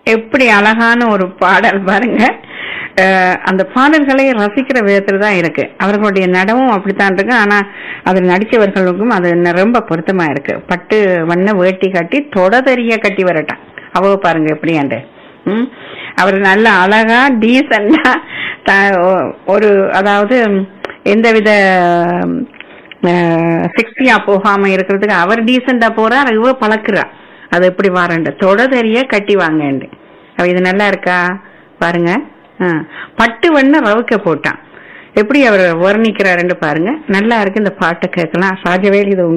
எப்படி அழகான ஒரு பாடல் பாருங்க அஹ் அந்த பாடல்களை ரசிக்கிற விதத்துல தான் இருக்கு அவர்களுடைய நடவும் அப்படித்தான் இருக்கு ஆனா அதில் நடிச்சவர்களுக்கும் அது ந- ரொம்ப பொருத்தமா இருக்கு பட்டு வண்ண வேட்டி கட்டி தொட தெரிய கட்டி வரட்டான் அவ பாருங்க எப்படியாண்டு ம் அவர் நல்ல அழகா டீசெண்டா ஒரு அதாவது எந்தவித சிக்ஸ்டியா போகாம இருக்கிறதுக்கு அவர் டீசெண்டா போறார் இவ பழக்குறா அது எப்படி வாரண்டு தொட தெரிய கட்டி வாங்கண்டு அவ இது நல்லா இருக்கா பாருங்க ஆ. பட்டு வண்ண ரவுக்க போட்டான் எப்படி அவர் வர்ணிக்கிறாருன்னு பாருங்க நல்லா இருக்கு இந்த பாட்டை கேட்கலாம் சாஜவேல் இது